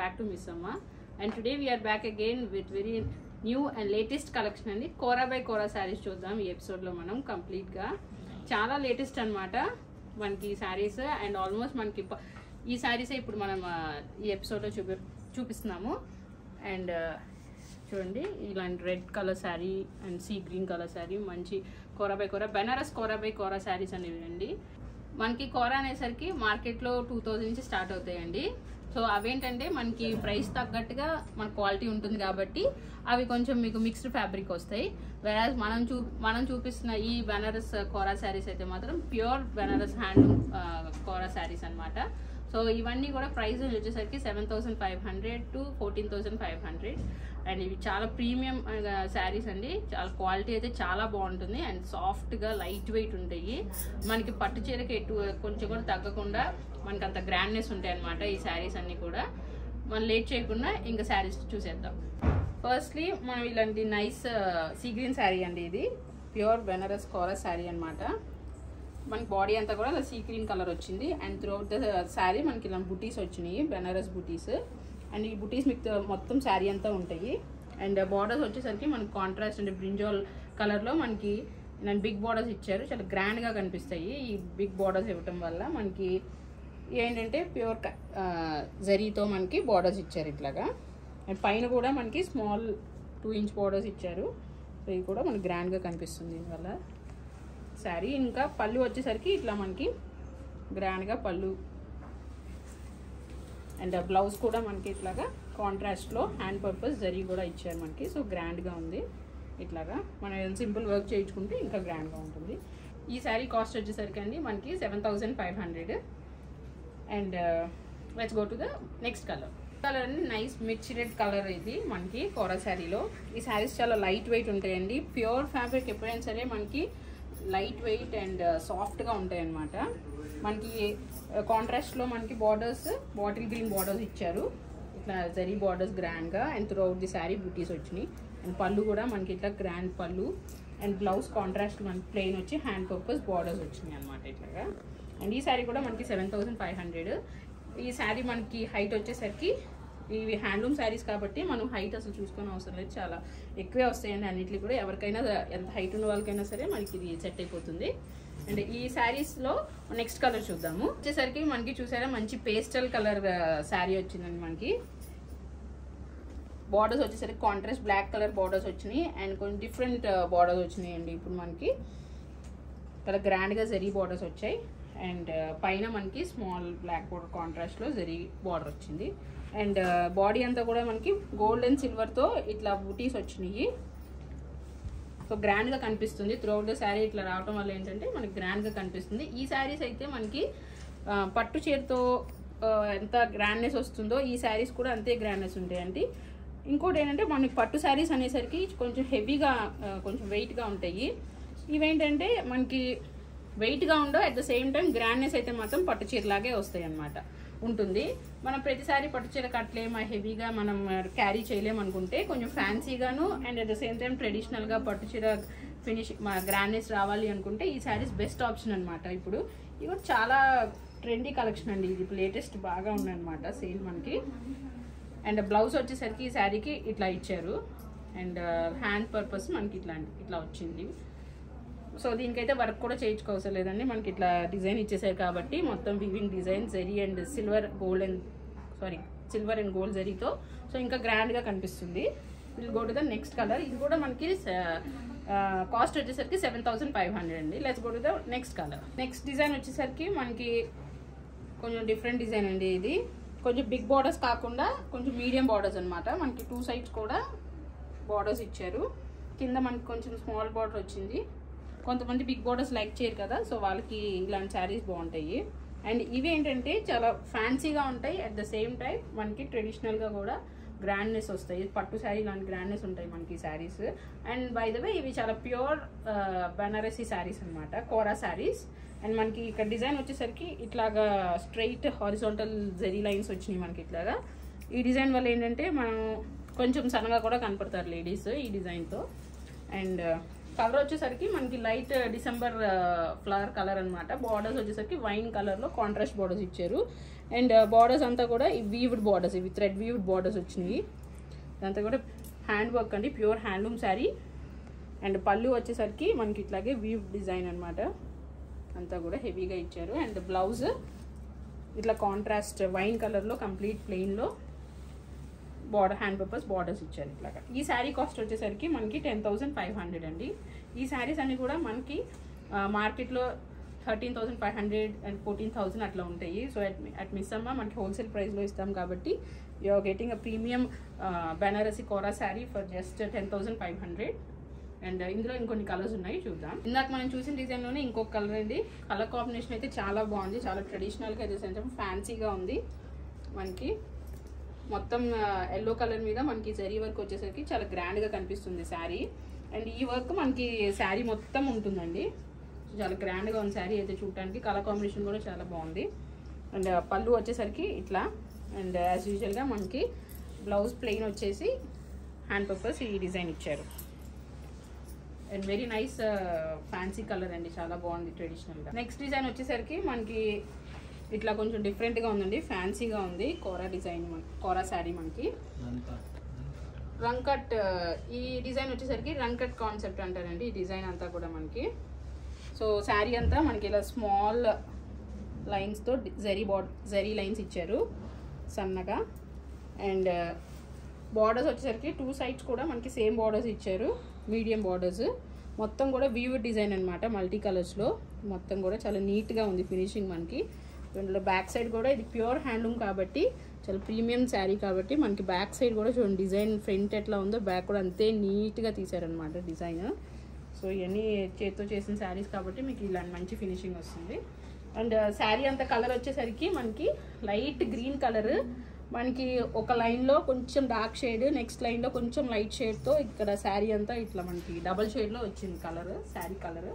back to Miss Amma. And today we are back again with very new and latest collection అండి kora by kora saris చూద్దాం ఈ ఎపిసోడ్లో మనం కంప్లీట్గా చాలా లేటెస్ట్ అన్నమాట మనకి శారీస్ అండ్ ఆల్మోస్ట్ మనకి ప- ఈ శారీసే ఇప్పుడు మనం ఆ, ఈ ఎపిసోడ్లో చూపి చూపిస్తున్నాము అండ్ చూడండి ఇలాంటి red colour sari and sea green colour sari మంచి కోరా బై కోరా బెనారస్ కోరా బై కోరా శారీస్ అనేవి అండి మనకి కోరా అనేసరికి మార్కెట్లో టూ థౌజండ్ నుంచి స్టార్ట్ అవుతాయండి సో అవేంటంటే మనకి ప్రైస్ తగ్గట్టుగా మన క్వాలిటీ ఉంటుంది కాబట్టి అవి కొంచెం మీకు మిక్స్డ్ ఫ్యాబ్రిక్ వస్తాయి వెరాజ్ మనం చూ మనం చూపిస్తున్న ఈ బెనారస్ కోరా శారీస్ అయితే మాత్రం ప్యూర్ బెనారస్ హ్యాండ్లూమ్ కోరా శారీస్ అన్నమాట సో ఇవన్నీ కూడా ప్రైస్ వచ్చేసరికి seven thousand five hundred to fourteen thousand five hundred and ఇవి చాలా ప్రీమియం శారీస్ అండి చాలా క్వాలిటీ అయితే చాలా బాగుంటుంది అండ్ సాఫ్ట్గా లైట్ వెయిట్ ఉంటాయి మనకి పట్టు చీరకి ఎటు కొంచెం కూడా తగ్గకుండా మనకి అంత గ్రాండ్నెస్ ఉంటాయి అనమాట ఈ శారీస్ అన్నీ కూడా మనం లేట్ చేయకుండా ఇంకా శారీస్ చూసేద్దాం ఫస్ట్లీ మనం ఇలాంటి నైస్ సీ గ్రీన్ శారీ అండి ఇది ప్యూర్ బెనారస్ కోరస్ శారీ అన్నమాట మనకి బాడీ అంతా కూడా సీ గ్రీన్ కలర్ వచ్చింది అండ్ త్రూఅవుట్ ద శారీ మనకి ఇలా బుటీస్ వచ్చినాయి బెనారస్ బుటీస్ అండ్ ఈ బుటీస్ మీకు మొత్తం శారీ అంతా ఉంటాయి అండ్ బార్డర్స్ వచ్చేసరికి మనకి కాంట్రాస్ట్ అంటే బ్రింజాల్ కలర్లో మనకి నేను బిగ్ బార్డర్స్ ఇచ్చారు చాలా గ్రాండ్గా కనిపిస్తాయి ఈ బిగ్ బార్డర్స్ ఇవ్వటం వల్ల మనకి ఏంటంటే ప్యూర్ జరీతో మనకి బార్డర్స్ ఇచ్చారు ఇట్లాగా అండ్ పైన కూడా మనకి స్మాల్ టూ ఇంచ్ బార్డర్స్ ఇచ్చారు సో ఇది కూడా మనకి గ్రాండ్గా కనిపిస్తుంది దీనివల్ల శారీ ఇంకా పళ్ళు వచ్చేసరికి ఇట్లా మనకి గ్రాండ్గా పళ్ళు అండ్ బ్లౌజ్ కూడా మనకి ఇట్లాగా కాంట్రాస్ట్లో హ్యాండ్ పర్పస్ జరీ కూడా ఇచ్చారు మనకి సో గ్రాండ్గా ఉంది ఇట్లాగా మనం సింపుల్ వర్క్ చేయించుకుంటే ఇంకా గ్రాండ్గా ఉంటుంది ఈ శారీ కాస్ట్ వచ్చేసరికి అండి మనకి seven thousand five hundred and let's go to the next colour colour అండి నైస్ మిర్చి రెడ్ కలర్ ఇది మనకి కోరా శారీలో ఈ శారీస్ చాలా లైట్ వెయిట్ ఉంటాయండి ప్యూర్ ఫ్యాబ్రిక్ ఎప్పుడైనా సరే మనకి లైట్ వెయిట్ అండ్ సాఫ్ట్గా ఉంటాయి అన్నమాట మనకి కాంట్రాస్ట్లో మనకి బార్డర్స్ బాటిల్ గ్రీన్ బార్డర్స్ ఇచ్చారు ఇట్లా జరీ బార్డర్స్ గ్రాండ్గా and throughout the sari butis వచ్చినాయి అండ్ పళ్ళు కూడా మనకి ఇట్లా గ్రాండ్ పళ్ళు అండ్ బ్లౌజ్ కాంట్రాస్ట్ మనకి ప్లెయిన్ వచ్చి హ్యాండ్ పర్పస్ బార్డర్స్ వచ్చినాయి అనమాట ఇట్లాగా అండ్ ఈ శారీ కూడా మనకి సెవెన్ థౌసండ్ ఫైవ్ హండ్రెడ్ ఈ శారీ మనకి హైట్ వచ్చేసరికి ఇవి హ్యాండ్లూమ్ శారీస్ కాబట్టి మనం హైట్ అసలు చూసుకొని అవసరం లేదు చాలా ఎక్కువే వస్తాయండి అన్నిటికి కూడా ఎవరికైనా ఎంత హైట్ ఉన్న వాళ్ళకైనా సరే మనకి ఇది సెట్ అయిపోతుంది అండ్ ఈ శారీస్లో నెక్స్ట్ కలర్ చూద్దాము వచ్చేసరికి మనకి చూసారా మంచి పేస్టల్ కలర్ శారీ వచ్చిందండి మనకి బార్డర్స్ వచ్చేసరికి కాంట్రాస్ట్ బ్లాక్ కలర్ బార్డర్స్ వచ్చినాయి అండ్ కొంచెం డిఫరెంట్ బార్డర్స్ వచ్చినాయి అండి ఇప్పుడు మనకి చాలా గ్రాండ్గా జరీ బార్డర్స్ వచ్చాయి అండ్ పైన మనకి స్మాల్ బ్లాక్ బార్డర్ కాంట్రాస్ట్లో జరీ బార్డర్ వచ్చింది అండ్ బాడీ అంతా కూడా మనకి గోల్డ్ అండ్ సిల్వర్తో ఇట్లా బూటీస్ వచ్చినాయి సో గ్రాండ్గా కనిపిస్తుంది త్రూఅవుట్ ద శారీ ఇట్లా రావటం వల్ల ఏంటంటే మనకి గ్రాండ్గా కనిపిస్తుంది ఈ శారీస్ అయితే మనకి ఆ, పట్టు చీరతో ఆ, ఎంత గ్రాండ్నెస్ వస్తుందో ఈ శారీస్ కూడా అంతే గ్రాండ్నెస్ ఉంటాయండి ఇంకోటి ఏంటంటే మనకి పట్టు శారీస్ అనేసరికి కొంచెం హెవీగా ఆ, కొంచెం వెయిట్గా ఉంటాయి ఇవేంటంటే మనకి వెయిట్గా ఉండవు అట్ ద సేమ్ టైం గ్రాండ్నెస్ అయితే మాత్రం పట్టు చీరలాగే వస్తాయి అన్నమాట ఉంటుంది మనం ప్రతిసారి పట్టు చీర కట్టలేము హెవీగా మనం క్యారీ చేయలేము అనుకుంటే కొంచెం ఫ్యాన్సీగాను and at the same time ట్రెడిషనల్గా పట్టు చీర ఫినిష్ గ్రాండ్నెస్ రావాలి అనుకుంటే ఈ శారీస్ బెస్ట్ ఆప్షన్ అనమాట ఇప్పుడు ఇది కూడా చాలా ట్రెండీ కలెక్షన్ అండి ఇది లేటెస్ట్ బాగా ఉందన్నమాట సేల్ మనకి అండ్ బ్లౌజ్ వచ్చేసరికి ఈ శారీకి ఇట్లా ఇచ్చారు అండ్ హ్యాండ్ పర్పస్ మనకి ఇట్లా ఇట్లా వచ్చింది సో దీనికైతే వర్క్ కూడా చేయించుకోవసరం లేదండి మనకి ఇట్లా డిజైన్ ఇచ్చేసారు కాబట్టి మొత్తం weaving design zari and silver gold and sorry silver and gold జరీతో సో ఇంకా గ్రాండ్గా కనిపిస్తుంది will go to the next colour ఇది కూడా మనకి కాస్ట్ వచ్చేసరికి సెవెన్ థౌసండ్ ఫైవ్ హండ్రెడ్ అండి let's go to the next colour next design వచ్చేసరికి మనకి కొంచెం డిఫరెంట్ డిజైన్ అండి ఇది కొంచెం బిగ్ బార్డర్స్ కాకుండా కొంచెం మీడియం బార్డర్స్ అన్నమాట మనకి టూ సైడ్స్ కూడా బార్డర్స్ ఇచ్చారు కింద మనకి కొంచెం స్మాల్ బార్డర్ వచ్చింది కొంతమంది బిగ్ బార్డర్స్ లైక్ చేయరు కదా సో వాళ్ళకి ఇలాంటి శారీస్ బాగుంటాయి అండ్ ఇవి ఏంటంటే చాలా ఫ్యాన్సీగా ఉంటాయి అట్ ద సేమ్ టైం మనకి ట్రెడిషనల్గా కూడా గ్రాండ్నెస్ వస్తాయి పట్టు శారీ లాంటి గ్రాండ్నెస్ ఉంటాయి మనకి saris and by the way ఇవి చాలా ప్యూర్ బనారసీ శారీస్ అన్నమాట కోరా శారీస్ అండ్ మనకి ఇక్కడ డిజైన్ వచ్చేసరికి ఇట్లాగా స్ట్రైట్ హారిజాంటల్ జెరీ లైన్స్ వచ్చినాయి మనకి ఇట్లాగా ఈ డిజైన్ వల్ల ఏంటంటే మనం కొంచెం సన్నగా కూడా కనపడతారు లేడీస్ ఈ డిజైన్తో అండ్ కలర్ వచ్చేసరికి మనకి లైట్ డిసెంబర్ ఫ్లవర్ కలర్ అన్నమాట బార్డర్స్ వచ్చేసరికి వైన్ కలర్లో కాంట్రాస్ట్ బార్డర్స్ ఇచ్చారు అండ్ బార్డర్స్ అంతా కూడా ఈ వీవ్డ్ బార్డర్స్ ఇవి థ్రెడ్ వీవ్డ్ బార్డర్స్ వచ్చినాయి ఇదంతా కూడా హ్యాండ్ వర్క్ అండి ప్యూర్ హ్యాండ్లూమ్ శారీ అండ్ పళ్ళు వచ్చేసరికి మనకి ఇట్లాగే వీవ్ డిజైన్ అన్నమాట అంతా కూడా హెవీగా ఇచ్చారు అండ్ బ్లౌజ్ ఇట్లా కాంట్రాస్ట్ వైన్ కలర్లో కంప్లీట్ ప్లెయిన్లో బార్డర్ హ్యాండ్ పర్పస్ బార్డర్స్ ఇచ్చారు ఇట్లాగా ఈ శారీ కాస్ట్ వచ్చేసరికి మనకి టెన్ థౌసండ్ ఫైవ్ హండ్రెడ్ అండి ఈ శారీస్ అన్ని కూడా మనకి మార్కెట్లో thirteen thousand five hundred and fourteen thousand అట్లా ఉంటాయి సో అట్ అట్ మిస్సమ్మ మనకి హోల్సేల్ ప్రైస్లో ఇస్తాం కాబట్టి you're getting a premium Banarasi kora sari for just ten thousand five hundred and ఇందులో ఇంకొన్ని కలర్స్ ఉన్నాయి చూద్దాం ఇందాక మనం చూసిన డిజైన్లోనే ఇంకొక కలర్ అండి కలర్ కాంబినేషన్ అయితే చాలా బాగుంది చాలా ట్రెడిషనల్గా అయితే కొంచెం ఫ్యాన్సీగా ఉంది మనకి మొత్తం ఎల్లో కలర్ మీద మనకి జరీ వర్క్ వచ్చేసరికి చాలా గ్రాండ్గా కనిపిస్తుంది శారీ అండ్ ఈ వర్క్ మనకి శారీ మొత్తం ఉంటుందండి చాలా గ్రాండ్గా ఉంది శారీ అయితే చూడటానికి కలర్ కాంబినేషన్ కూడా చాలా బాగుంది అండ్ పళ్ళు వచ్చేసరికి ఇట్లా అండ్ యాజ్ యూజువల్గా మనకి బ్లౌజ్ ప్లెయిన్ వచ్చేసి హ్యాండ్ పర్పస్ ఈ డిజైన్ ఇచ్చారు and very nice fancy colour అండి చాలా బాగుంది ట్రెడిషనల్గా నెక్స్ట్ డిజైన్ వచ్చేసరికి మనకి ఇట్లా కొంచెం డిఫరెంట్గా ఉందండి ఫ్యాన్సీగా ఉంది కోరా డిజైన్ కోరా శారీ మనకి రంకట్ ఈ డిజైన్ వచ్చేసరికి రంకట్ కాన్సెప్ట్ అంటారండి ఈ డిజైన్ అంతా కూడా మనకి సో శారీ అంతా మనకి ఇలా స్మాల్ లైన్స్తో జరీ బాడ్ జరీ లైన్స్ ఇచ్చారు సన్నగా అండ్ బార్డర్స్ వచ్చేసరికి టూ సైడ్స్ కూడా మనకి సేమ్ బార్డర్స్ ఇచ్చారు మీడియం బార్డర్స్ మొత్తం కూడా వ్యూ డిజైన్ అనమాట మల్టీ కలర్స్లో మొత్తం కూడా చాలా నీట్గా ఉంది ఫినిషింగ్ మనకి ఇందులో బ్యాక్ సైడ్ కూడా ఇది ప్యూర్ హ్యాండ్లూమ్ కాబట్టి చాలా ప్రీమియం శారీ కాబట్టి మనకి బ్యాక్ సైడ్ కూడా చూడండి డిజైన్ ఫ్రంట్ ఎట్లా ఉందో బ్యాక్ కూడా అంతే నీట్గా తీసారనమాట డిజైన్ సో ఇవన్నీ చేతితో చేసిన శారీస్ కాబట్టి మీకు ఇలాంటి మంచి ఫినిషింగ్ వస్తుంది అండ్ శారీ అంత కలర్ వచ్చేసరికి మనకి లైట్ గ్రీన్ కలర్ మనకి ఒక లైన్లో కొంచెం డార్క్ షేడ్ నెక్స్ట్ లైన్లో కొంచెం లైట్ షేడ్తో ఇక్కడ శారీ అంతా ఇట్లా మనకి డబల్ షేడ్లో వచ్చింది కలర్ శారీ కలర్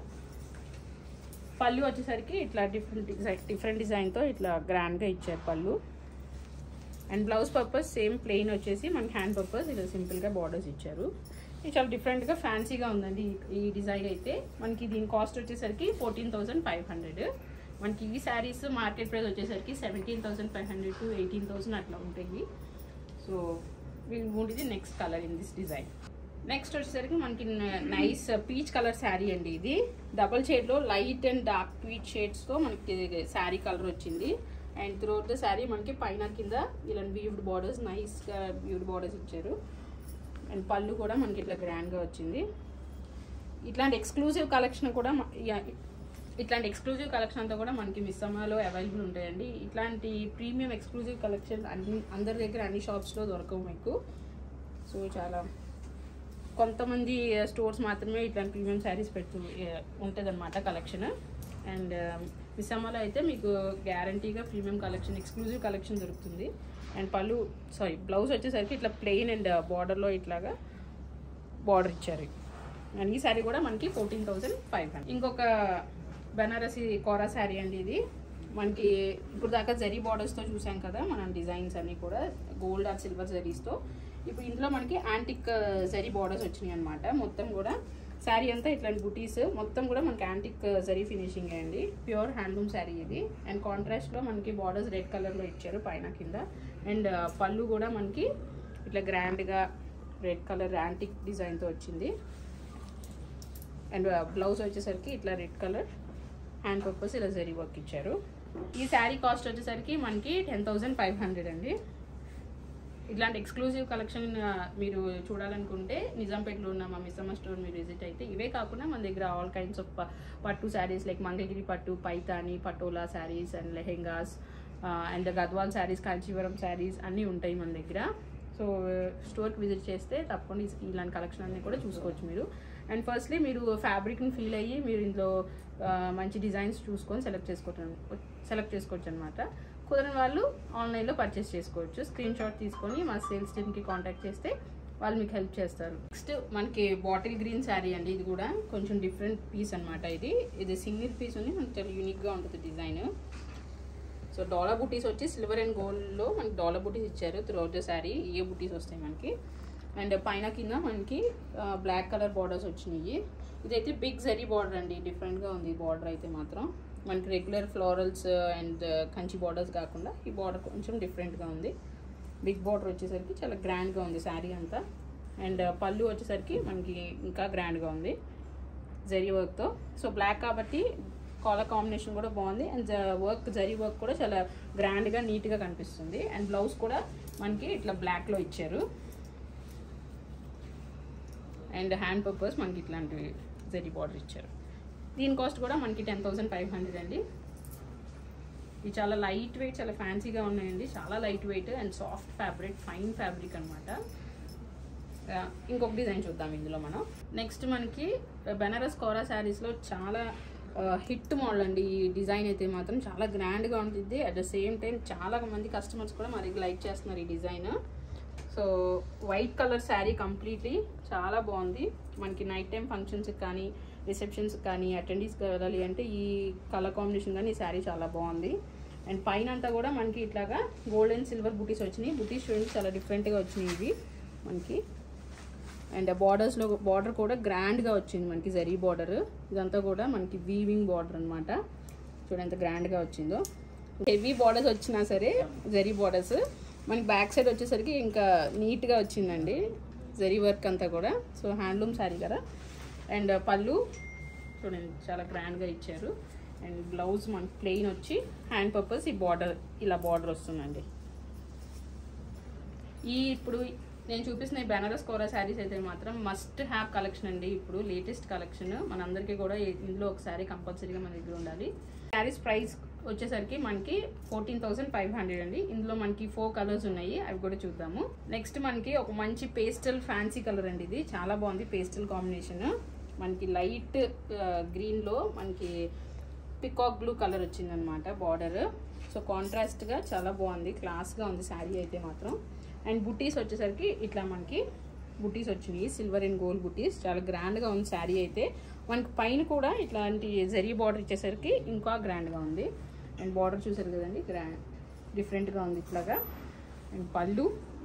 పళ్ళు వచ్చేసరికి ఇట్లా డిఫరెంట్ డిజైన్ డిఫరెంట్ డిజైన్తో ఇట్లా గ్రాండ్గా ఇచ్చారు పళ్ళు and blouse purpose same plain వచ్చేసి మనకి హ్యాండ్ పర్పస్ ఇలా సింపుల్గా బార్డర్స్ ఇచ్చారు ఇది చాలా డిఫరెంట్గా ఫ్యాన్సీగా ఉందండి ఈ- ఈ డిజైన్ అయితే మనకి దీని కాస్ట్ వచ్చేసరికి ఫోర్టీన్ థౌసండ్ ఫైవ్ హండ్రెడ్ మనకి ఈ శారీస్ మార్కెట్ ప్రైస్ వచ్చేసరికి seventeen thousand five hundred to eighteen thousand అట్లా ఉంటాయి సో ఇది next colour in this design next వచ్చేసరికి మనకి నైస్ పీచ్ కలర్ శారీ అండి ఇది డబల్ షేడ్లో లైట్ అండ్ డార్క్ పీచ్ షేడ్స్తో మనకి శారీ కలర్ వచ్చింది అండ్ త్రూఅవుట్ ద శారీ మనకి పైన కింద ఇలా వీవ్డ్ బార్డర్స్ నైస్గా వీవ్డ్ బార్డర్స్ ఇచ్చారు అండ్ పళ్ళు కూడా మనకి ఇట్లా గ్రాండ్గా వచ్చింది ఇట్లాంటి ఎక్స్క్లూజివ్ కలెక్షన్ కూడా మ- యా- ఇట్లాంటి ఎక్స్క్లూజివ్ కలెక్షన్ అంతా కూడా మనకి మిస్సమ్మాలో అవైలబుల్ ఉంటాయండి ఇట్లాంటి ప్రీమియం ఎక్స్క్లూజివ్ కలెక్షన్ అన్ని అందరి దగ్గర అన్ని షాప్స్లో దొరకవు మీకు సో చాలా కొంతమంది స్టోర్స్ మాత్రమే ఇట్లాంటి ప్రీమియం శారీస్ పెడుతూ ఉంటుంది అనమాట కలెక్షన్ అండ్ మిస్సమ్మలో అయితే మీకు గ్యారంటీగా ప్రీమియం కలెక్షన్ ఎక్స్క్లూజివ్ కలెక్షన్ దొరుకుతుంది అండ్ పళ్ళు సారీ బ్లౌజ్ వచ్చేసరికి ఇట్లా ప్లెయిన్ అండ్ బార్డర్లో ఇట్లాగా బార్డర్ ఇచ్చారు అండ్ ఈ శారీ కూడా మనకి ఫోర్టీన్ థౌసండ్ ఫైవ్ హండ్రెడ్ ఇంకొక బెనారసి కోరా శారీ అండి ఇది మనకి ఇప్పుడు దాకా జరీ బార్డర్స్తో చూసాం కదా మనం డిజైన్స్ అన్నీ కూడా గోల్డ్ ఆర్ సిల్వర్ జరీస్తో ఇప్పుడు ఇందులో మనకి యాంటిక్ జరీ బార్డర్స్ వచ్చినాయి అనమాట మొత్తం కూడా శారీ అంతా ఇట్లాంటి బుటీస్ మొత్తం కూడా మనకి యాంటిక్ జరీ ఫినిషింగ్ అండి ప్యూర్ హ్యాండ్లూమ్ శారీ ఇది అండ్ కాంట్రాస్ట్లో మనకి బార్డర్స్ రెడ్ కలర్లో ఇచ్చారు పైన కింద అండ్ పళ్ళు కూడా మనకి ఇట్లా గ్రాండ్గా రెడ్ కలర్ యాంటిక్ డిజైన్తో వచ్చింది అండ్ బ్లౌజ్ వచ్చేసరికి ఇట్లా రెడ్ కలర్ హ్యాండ్ పర్పస్ ఇలా జరీ వర్క్ ఇచ్చారు ఈ శారీ కాస్ట్ వచ్చేసరికి మనకి టెన్ థౌజండ్ ఫైవ్ హండ్రెడ్ అండి ఇట్లాంటి ఎక్స్క్లూజివ్ కలెక్షన్ మీరు చూడాలనుకుంటే నిజాంపేటలో ఉన్న మా మిస్సమ్మ స్టోర్ మీరు విజిట్ అయితే ఇవే కాకుండా మన దగ్గర ఆల్ కైండ్స్ ఆఫ్ పట్టు saris like Mangalagiri pattu Paithani Patola saris and lehengas and Gadwal saris Kanchivaram saris అన్నీ ఉంటాయి మన దగ్గర సో స్టోర్కి విజిట్ చేస్తే తప్పకుండా ఈ- ఇలాంటి కలెక్షన్ అన్నీ కూడా చూసుకోవచ్చు మీరు అండ్ ఫస్ట్లీ మీరు ఫ్యాబ్రిక్ని ఫీల్ అయ్యి మీరు ఇందులో ఆ, మంచి డిజైన్స్ చూసుకొని సెలెక్ట్ చేసుకోవచ్చు సెలెక్ట్ చేసుకోవచ్చు అనమాట కుదరని వాళ్ళు ఆన్లైన్లో పర్చేస్ చేసుకోవచ్చు స్క్రీన్ షాట్ తీసుకొని మా సేల్స్ టీమ్కి కాంటాక్ట్ చేస్తే వాళ్ళు మీకు హెల్ప్ చేస్తారు నెక్స్ట్ మనకి బాటిల్ గ్రీన్ శారీ అండి ఇది కూడా కొంచెం డిఫరెంట్ పీస్ అన్నమాట ఇది ఇది సింగిల్ పీస్ ఉంది మనకి చాలా యూనిక్గా ఉంటుంది డిజైన్ సో డాలర్ బుటీస్ వచ్చి సిల్వర్ అండ్ గోల్డ్లో మనకి డాలర్ బుటీస్ ఇచ్చారు త్రూఅవుట్ ద శారీ ఏ బుటీస్ వస్తాయి మనకి అండ్ పైన కింద మనకి బ్లాక్ కలర్ బార్డర్స్ వచ్చినాయి ఇదైతే బిగ్ జరీ బార్డర్ అండి డిఫరెంట్గా ఉంది బార్డర్ అయితే మాత్రం మనకి regular florals and Kanchi borders కాకుండా ఈ బార్డర్ కొంచెం డిఫరెంట్గా ఉంది బిగ్ బార్డర్ వచ్చేసరికి చాలా గ్రాండ్గా ఉంది శారీ అంతా అండ్ పళ్ళు వచ్చేసరికి మనకి ఇంకా గ్రాండ్గా ఉంది జరీ వర్క్తో సో బ్లాక్ కాబట్టి కాలర్ కాంబినేషన్ కూడా బాగుంది అండ్ వర్క్ జరీ వర్క్ కూడా చాలా గ్రాండ్గా నీట్గా కనిపిస్తుంది అండ్ బ్లౌజ్ కూడా మనకి ఇట్లా బ్లాక్లో ఇచ్చారు అండ్ హ్యాండ్ పర్పస్ మనకి ఇట్లాంటి జరీ బార్డర్ ఇచ్చారు దీని కాస్ట్ కూడా మనకి టెన్ థౌసండ్ ఫైవ్ హండ్రెడ్ అండి ఇది చాలా లైట్ వెయిట్ చాలా ఫ్యాన్సీగా ఉన్నాయండి చాలా light weight and soft fabric fine fabric అనమాట ఇంకొక డిజైన్ చూద్దాం ఇందులో మనం నెక్స్ట్ మనకి బెనారస్ కోరా శారీస్లో చాలా హిట్ మోడల్ అండి ఈ డిజైన్ అయితే మాత్రం చాలా గ్రాండ్గా ఉంటుంది అట్ ద సేమ్ టైం చాలా మంది కస్టమర్స్ కూడా మరి లైక్ చేస్తున్నారు ఈ design so white colour sari completely చాలా బాగుంది మనకి నైట్ టైం ఫంక్షన్స్కి కానీ రిసెప్షన్స్ కానీ అటెండీస్కి వెళ్ళాలి అంటే ఈ కలర్ కాంబినేషన్ కానీ ఈ శారీ చాలా బాగుంది అండ్ పైన అంతా కూడా మనకి ఇట్లాగా గోల్డ్ అండ్ సిల్వర్ బుటీస్ వచ్చినాయి బుటీస్ చూడండి చాలా డిఫరెంట్గా వచ్చినాయి ఇవి మనకి అండ్ బార్డర్స్లో బార్డర్ కూడా గ్రాండ్గా వచ్చింది మనకి జరీ బార్డర్ ఇదంతా కూడా మనకి వీవింగ్ బార్డర్ అనమాట చూడండి ఎంత గ్రాండ్గా వచ్చిందో హెవీ బార్డర్స్ వచ్చినా సరే జరీ బార్డర్స్ మనకి బ్యాక్ సైడ్ వచ్చేసరికి ఇంకా నీట్గా వచ్చిందండి జరీ వర్క్ అంతా కూడా సో హ్యాండ్లూమ్ శారీ కదా అండ్ పళ్ళు చూడండి చాలా గ్రాండ్గా ఇచ్చారు అండ్ బ్లౌజ్ మనకి ప్లెయిన్ వచ్చి హ్యాండ్ పర్పస్ ఈ బార్డర్ ఇలా బార్డర్ వస్తుందండి ఈ ఇప్పుడు నేను చూపిస్తున్న ఈ బెనారస్ కోరా శారీస్ అయితే మాత్రం మస్ట్ హ్యావ్ కలెక్షన్ అండి ఇప్పుడు లేటెస్ట్ కలెక్షన్ మనందరికీ కూడా ఇందులో ఒక శారీ కంపల్సరీగా మన దగ్గర ఉండాలి శారీస్ ప్రైస్ వచ్చేసరికి మనకి ఫోర్టీన్ థౌసండ్ ఫైవ్ హండ్రెడ్ అండి ఇందులో మనకి ఫోర్ కలర్స్ ఉన్నాయి అవి కూడా చూద్దాము నెక్స్ట్ మనకి ఒక మంచి పేస్టల్ ఫ్యాన్సీ కలర్ అండి ఇది చాలా బాగుంది పేస్టల్ కాంబినేషన్ మనకి లైట్ గ్రీన్లో మనకి పికాక్ బ్లూ కలర్ వచ్చిందనమాట బార్డర్ సో కాంట్రాస్ట్గా చాలా బాగుంది క్లాస్గా ఉంది శారీ అయితే మాత్రం అండ్ బుటీస్ వచ్చేసరికి ఇట్లా మనకి బుటీస్ వచ్చినాయి సిల్వర్ అండ్ గోల్డ్ బుటీస్ చాలా గ్రాండ్గా ఉంది శారీ అయితే మనకి పైన కూడా ఇట్లాంటి జరీ బార్డర్ ఇచ్చేసరికి ఇంకా గ్రాండ్గా ఉంది అండ్ బార్డర్ చూసారు కదండి గ్రాండ్ డిఫరెంట్గా ఉంది ఇట్లాగా అండ్ పళ్ళు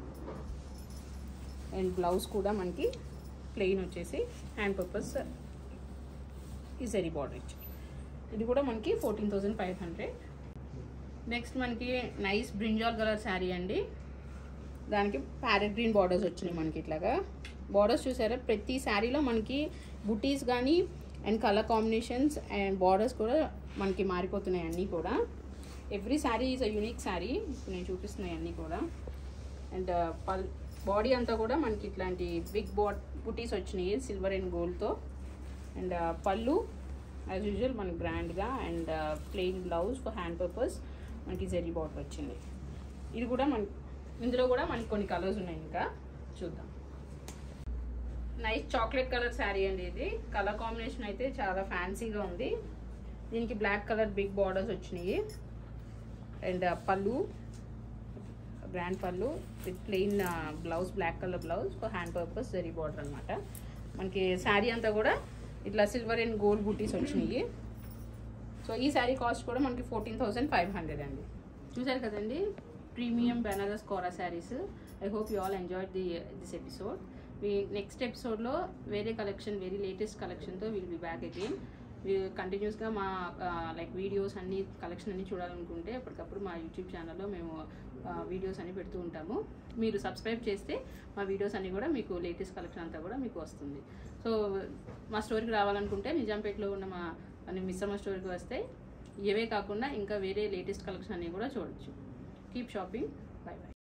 అండ్ బ్లౌజ్ కూడా మనకి ప్లెయిన్ వచ్చేసి హ్యాండ్ పర్పస్ ఈ జరీ బార్డర్ ఇచ్చారు ఇది కూడా మనకి fourteen thousand five hundred next మనకి నైస్ బ్రింజాల్ కలర్ శారీ అండి దానికి ప్యారెట్ గ్రీన్ బార్డర్స్ వచ్చినాయి మనకి ఇట్లాగా బార్డర్స్ చూసారా ప్రతి శారీలో మనకి బుటీస్ కానీ and colour combinations and borders కూడా మనకి మారిపోతున్నాయి అన్నీ కూడా every sari is a unique sari ఇప్పుడు నేను చూపిస్తున్నాయి అన్నీ కూడా అండ్ పల్ బాడీ అంతా కూడా మనకి ఇట్లాంటి బిగ్ బాడ్ బుటీస్ వచ్చినాయి సిల్వర్ అండ్ గోల్డ్తో అండ్ పళ్ళు యాజ్ యూజువల్ మనకి గ్రాండ్గా and plain blouse for hand purpose మనకి జెరీ బార్డర్ వచ్చింది ఇది కూడా మన ఇందులో కూడా మనకి కొన్ని కలర్స్ ఉన్నాయి ఇంకా చూద్దాం నైస్ చాక్లెట్ కలర్ శారీ అండి ఇది కలర్ కాంబినేషన్ అయితే చాలా ఫ్యాన్సీగా ఉంది దీనికి బ్లాక్ కలర్ బిగ్ బార్డర్స్ వచ్చినాయి and pallu grand pallu with plain blouse black colour blouse for hand purpose zari border అనమాట మనకి శారీ అంతా కూడా ఇట్లా సిల్వర్ అండ్ గోల్డ్ బూటీస్ వచ్చినాయి సో ఈ శారీ కాస్ట్ కూడా మనకి ఫోర్టీన్ థౌసండ్ ఫైవ్ హండ్రెడ్ అండి చూసారు కదండి premium Banaras kora saris I hope you all enjoy the this episode మీ నెక్స్ట్ ఎపిసోడ్లో వేరే కలెక్షన్ వెరీ లేటెస్ట్ కలెక్షన్తో విల్ బి బ్యాక్ అగైన్ కంటిన్యూస్గా మా లైక్ వీడియోస్ అన్ని కలెక్షన్ అన్ని చూడాలనుకుంటే అప్పటికప్పుడు మా యూట్యూబ్ ఛానల్లో మేము వీడియోస్ అన్ని పెడుతూ ఉంటాము మీరు సబ్స్క్రైబ్ చేస్తే మా వీడియోస్ అన్ని కూడా మీకు లేటెస్ట్ కలెక్షన్ అంతా కూడా మీకు వస్తుంది సో మా స్టోర్కి రావాలనుకుంటే నిజాంపేటలో ఉన్న మా మిశ్రమ స్టోర్కి వస్తే ఇవే కాకుండా ఇంకా వేరే లేటెస్ట్ కలెక్షన్ అన్ని కూడా చూడొచ్చు కీప్ షాపింగ్ బై బై